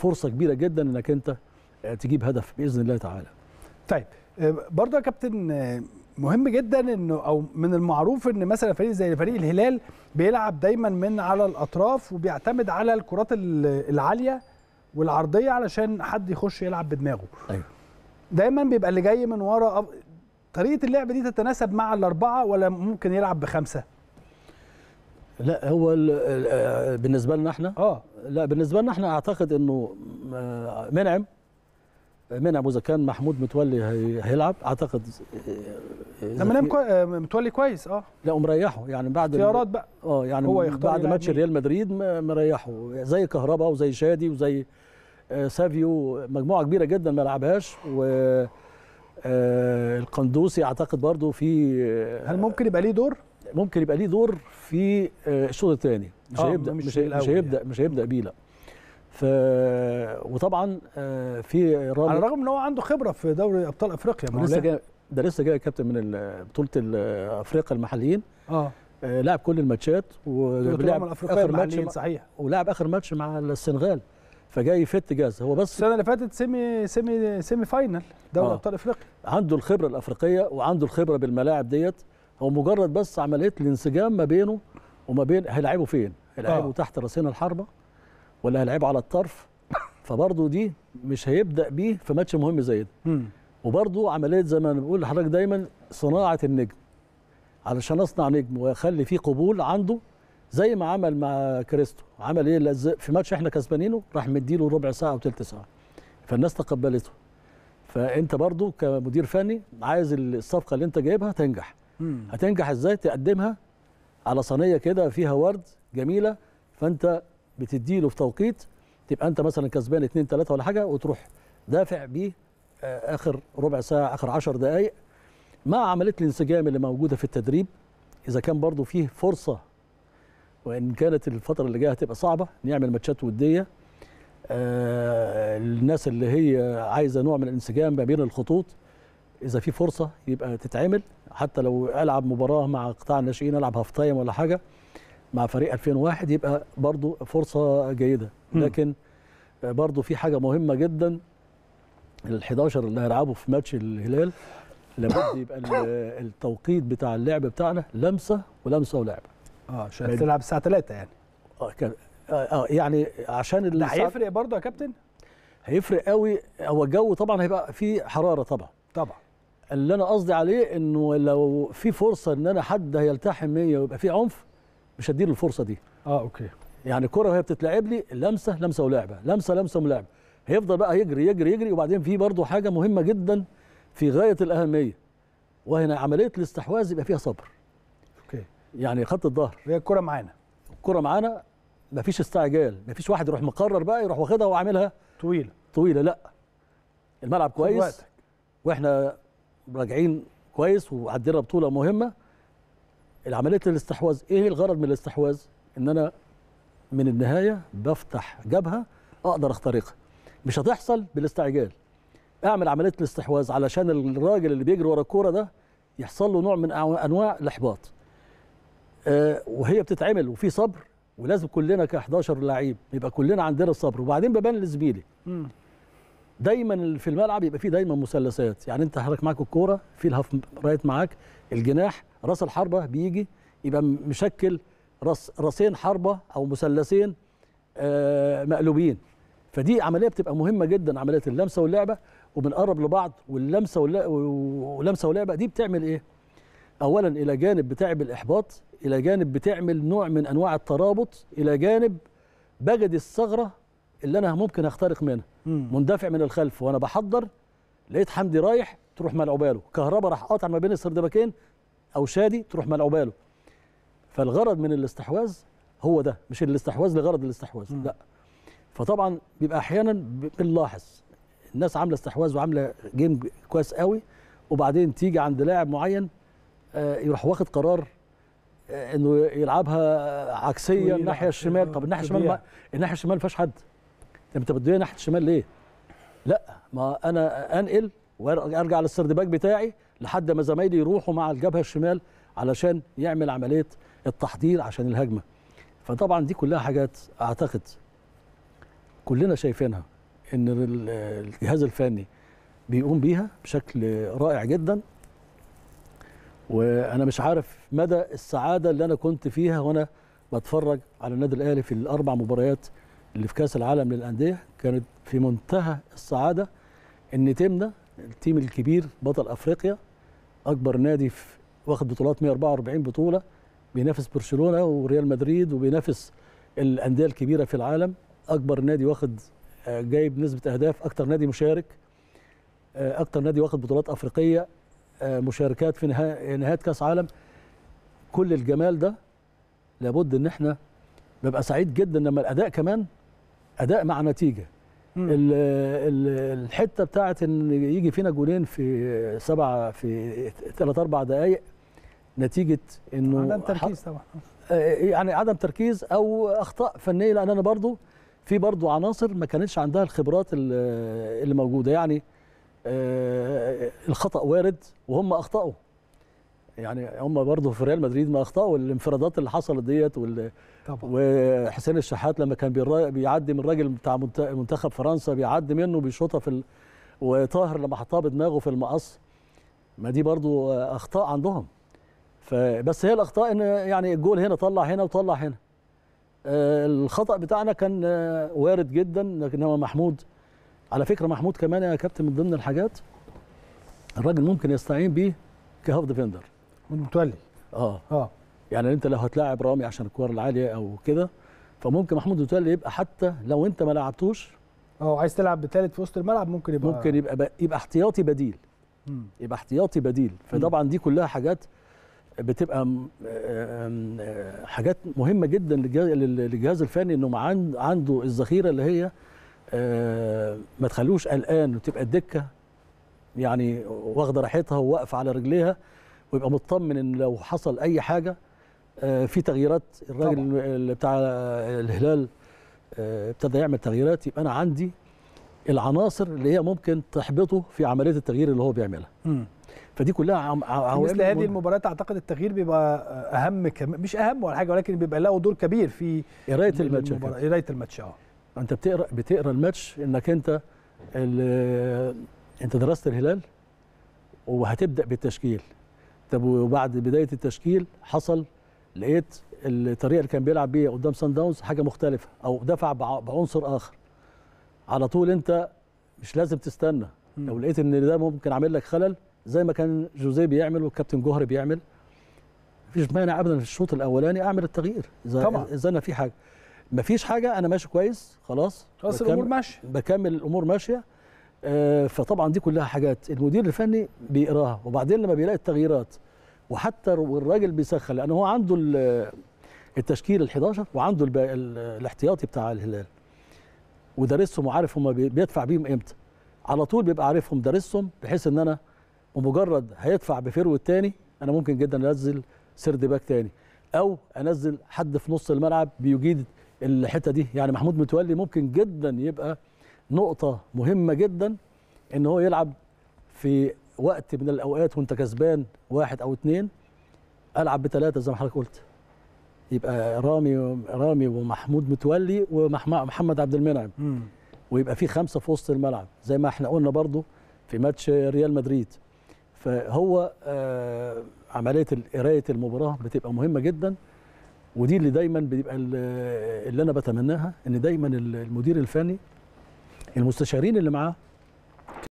فرصه كبيره جدا انك انت آه، تجيب هدف باذن الله تعالى طيب آه، برضه يا كابتن آه، مهم جدا انه او من المعروف ان مثلا فريق زي فريق الهلال بيلعب دايما من على الاطراف وبيعتمد على الكرات ال- العاليه والعرضيه علشان حد يخش يلعب بدماغه ايوه دايما بيبقى اللي جاي من ورا أب- طريقه اللعب دي تتناسب مع الاربعه ولا ممكن يلعب بخمسه لا هو ال- ال- آه، بالنسبه لنا احنا اه لا بالنسبه لنا احنا اعتقد انه آه، منعم منعم واذا كان محمود متولي هي- هيلعب اعتقد آه، إذا لما نام في- كوي... آه، متولي كويس اه لا ومريحه يعني بعد ال- اختيارات بقى اه يعني هو هو يختار بعد يلعب ماتش مين. ريال مدريد م- مريحه زي كهربا وزي شادي وزي آه، سافيو مجموعه كبيره جدا ما لعبهاش و آه، القندوسي اعتقد برضو في آه، هل ممكن يبقى ليه دور؟ ممكن يبقى ليه دور في آه، الشوط الثاني مش آه، هيبدا مش مش, في هي- مش الأول هيبدا مش هيبدا بيه لا ف وطبعا آه، في على رامي الرغم ان هو عنده خبره في دوري ابطال افريقيا ده لسه مولانا. جاي ده لسه جاي كابتن من ال- بطوله ال- افريقيا المحليين اه آه، لعب كل الماتشات ولعب ولعب الافريقيه اخر ماتش المحليين مع- صحيح ولعب اخر ماتش مع السنغال فجاي فت جاز هو بس السنه اللي فاتت سيمي سيمي سيمي فاينل دوري آه. ابطال افريقيا عنده الخبره الافريقيه وعنده الخبره بالملاعب ديت هو مجرد بس عمليه الانسجام ما بينه وما بين هيلعبوا فين؟ هيلعبوا آه. تحت راسين الحربه ولا هيلعبوا على الطرف فبرضه دي مش هيبدا بيه في ماتش مهم زي ده امم وبرضه عمليه زي ما أنا بقول لحضرتك دايما صناعه النجم علشان اصنع نجم واخلي فيه قبول عنده زي ما عمل مع كريستو عمل ايه لز- في ماتش احنا كسبانينه راح مديله ربع ساعه او ثلث ساعه فالناس تقبلته فانت برضو كمدير فني عايز الصفقه اللي انت جايبها تنجح امم هتنجح ازاي تقدمها على صينيه كده فيها ورد جميله فانت بتديله في توقيت تبقى انت مثلا كسبان اتنين تلاته ولا حاجه وتروح دافع بيه آه، اخر ربع ساعه اخر عشر دقائق مع عمليه الانسجام اللي موجوده في التدريب اذا كان برضو فيه فرصه وان كانت الفتره اللي جايه هتبقى صعبه نعمل ماتشات وديه آه، الناس اللي هي عايزه نوع من الانسجام ما بين الخطوط اذا في فرصه يبقى تتعمل حتى لو العب مباراه مع قطاع الناشئين العب هاف تايم ولا حاجه مع فريق 2001 يبقى برضو فرصه جيده مم. لكن آه، برضو في حاجه مهمه جدا ال 11 اللي هيلعبوا في ماتش الهلال لابد يبقى ال- التوقيت بتاع اللعب بتاعنا لمسه ولمسه ولعب اه عشان بعد- تلعب الساعه 3 يعني اه كان اه آه، يعني عشان ده الساعة- هيفرق برضه يا كابتن هيفرق قوي هو الجو طبعا هيبقى فيه حراره طبعا طبعا اللي انا قصدي عليه انه لو في فرصه ان انا حد هيلتحم بيا ويبقى في عنف مش هديله الفرصه دي اه اوكي يعني الكره وهي بتتلعب لي لمسه لمسه ولعبه لمسه لمسه ولعبه هيفضل بقى يجري يجري يجري وبعدين في برضه حاجه مهمه جدا في غايه الاهميه وهنا عمليه الاستحواذ يبقى فيها صبر اوكي يعني خط الظهر هي الكره معانا الكره معانا مفيش استعجال مفيش واحد يروح مقرر بقى يروح واخدها وعاملها طويله طويله لا الملعب خد كويس وقتك. واحنا راجعين كويس وعدينا بطوله مهمه العمليه الاستحواذ ايه الغرض من الاستحواذ ان انا من النهايه بفتح جبهه اقدر اخترقها مش هتحصل بالاستعجال اعمل عمليه الاستحواذ علشان الراجل اللي بيجري ورا الكوره ده يحصل له نوع من أنواع- انواع الاحباط آه وهي بتتعمل وفي صبر ولازم كلنا ك 11 لعيب يبقى كلنا عندنا الصبر وبعدين ببان لزميلي مم. دايما في الملعب يبقى فيه دايما مثلثات يعني انت حضرتك معاك الكوره في الهاف رايت معاك الجناح راس الحربه بيجي يبقى مشكل راس راسين حربه او مثلثين آه مقلوبين فدي عمليه بتبقى مهمه جدا عمليه اللمسه واللعبه وبنقرب لبعض واللمسه واللا- واللمسه واللعبه دي بتعمل ايه اولا الى جانب بتعمل احباط الى جانب بتعمل نوع من انواع الترابط الى جانب بجد الثغره اللي انا ممكن اخترق منها مم. مندفع من الخلف وانا بحضر لقيت حمدي رايح تروح ملعوبه له كهربا راح قاطع ما بين السردباكين او شادي تروح ملعوبه له فالغرض من الاستحواذ هو ده مش الاستحواذ لغرض الاستحواذ مم. لا فطبعا بيبقى احيانا ب- بنلاحظ الناس عامله استحواذ وعامله جيم كويس قوي وبعدين تيجي عند لاعب معين آه، يروح واخد قرار آه، انه يلعبها عكسيا طويلة الناحيه عكسية، الشمال طب الناحيه الشمال تضيع. ما الناحيه الشمال ما فيهاش حد طب انت بتديها ناحيه الشمال ليه؟ لا ما انا انقل وارجع للسردباك بتاعي لحد ما زمايلي يروحوا مع الجبهه الشمال علشان يعمل عمليه التحضير عشان الهجمه فطبعا دي كلها حاجات اعتقد كلنا شايفينها ان ال- الجهاز الفني بيقوم بيها بشكل رائع جدا وانا مش عارف مدى السعاده اللي انا كنت فيها وانا بتفرج على النادي الاهلي في الاربع مباريات اللي في كاس العالم للانديه كانت في منتهى السعاده ان تيمنا التيم الكبير بطل افريقيا اكبر نادي في واخد بطولات 144 بطوله بينافس برشلونه وريال مدريد وبينافس الانديه الكبيره في العالم اكبر نادي واخد آه، جايب نسبه اهداف اكتر نادي مشارك آه، اكتر نادي واخد بطولات افريقيه آه، مشاركات في نها- نهايه كاس عالم كل الجمال ده لابد ان احنا ببقى سعيد جدا لما الاداء كمان اداء مع نتيجه مم. ال- ال- الحته بتاعت ان يجي فينا جولين في سبعه في ثلاث اربع دقائق نتيجه انه عدم تركيز طبعا آه، يعني عدم تركيز او اخطاء فنيه لان انا برضو في برضو عناصر ما كانتش عندها الخبرات ال- اللي موجوده يعني آه، الخطا وارد وهم اخطاوا يعني هم برضو في ريال مدريد ما اخطاوا الانفرادات اللي حصلت ديت وال- طبعا وحسين الشحات لما كان بيرا- بيعدي من الراجل بتاع منت- منتخب فرنسا بيعدي منه بيشوطها في ال... وطاهر لما حطها بدماغه في المقص ما دي برضو اخطاء عندهم فبس هي الاخطاء ان يعني الجول هنا طلع هنا وطلع هنا آه، الخطا بتاعنا كان آه، وارد جدا لكن هو محمود على فكره محمود كمان يا كابتن من ضمن الحاجات الراجل ممكن يستعين بيه كهاف ديفندر متولي اه اه يعني انت لو هتلاعب رامي عشان الكور العاليه او كده فممكن محمود متولي يبقى حتى لو انت ما لعبتوش اه عايز تلعب بثالث في وسط الملعب ممكن يبقى ممكن يبقى يبقى احتياطي بديل مم. يبقى احتياطي بديل فطبعا دي كلها حاجات بتبقى م- آم، آه، حاجات مهمه جدا للجهاز- للجهاز الفني انه عن- عنده الذخيره اللي هي آه، ما تخلوش قلقان وتبقى الدكه يعني واخده راحتها وواقفه على رجليها ويبقى مطمن ان لو حصل اي حاجه آه، في تغييرات الراجل اللي بتاع الهلال آه، ابتدى يعمل تغييرات يبقى انا عندي العناصر اللي هي ممكن تحبطه في عمليه التغيير اللي هو بيعملها مم. فدي كلها عم- ع- في عوامل مثل هذه مهمة. المباريات اعتقد التغيير بيبقى اهم كم... مش اهم ولا حاجه ولكن بيبقى له دور كبير في قرايه الماتش يا المباراة. كابتن. قرايه الماتش اه انت بتقرا بتقرا الماتش انك انت ال- انت درست الهلال وهتبدا بالتشكيل طب وبعد بدايه التشكيل حصل لقيت الطريقه اللي كان بيلعب بيها قدام سان داونز حاجه مختلفه او دفع بع- بعنصر اخر على طول انت مش لازم تستنى مم. لو لقيت ان ده ممكن عامل لك خلل زي ما كان جوزيه بيعمل والكابتن جوهري بيعمل مفيش مانع ابدا في الشوط الاولاني اعمل التغيير اذا طبعا. اذا انا في حاجه مفيش حاجه انا ماشي كويس خلاص خلاص بكمل- الامور ماشيه بكمل الامور ماشيه آه، فطبعا دي كلها حاجات المدير الفني بيقراها وبعدين لما بيلاقي التغييرات وحتى والراجل بيسخن لان هو عنده ال- التشكيل ال 11 وعنده الب- ال- الاحتياطي بتاع الهلال ودارسهم وعارف هم بي- بيدفع بيهم امتى على طول بيبقى عارفهم دارسهم بحيث ان انا بمجرد هيدفع بفرو التاني انا ممكن جدا انزل سرد باك تاني او انزل حد في نص الملعب بيجيد الحته دي يعني محمود متولي ممكن جدا يبقى نقطه مهمه جدا ان هو يلعب في وقت من الاوقات وانت كسبان واحد او اتنين العب بثلاثه زي ما حضرتك قلت يبقى رامي رامي ومحمود متولي ومحمد عبد المنعم مم. ويبقى في خمسه في وسط الملعب زي ما احنا قلنا برضو في ماتش ريال مدريد فهو آه عمليه قرايه المباراه بتبقى مهمه جدا ودي اللي دايما بيبقى ال- اللي انا بتمناها ان دايما المدير الفني المستشارين اللي معاه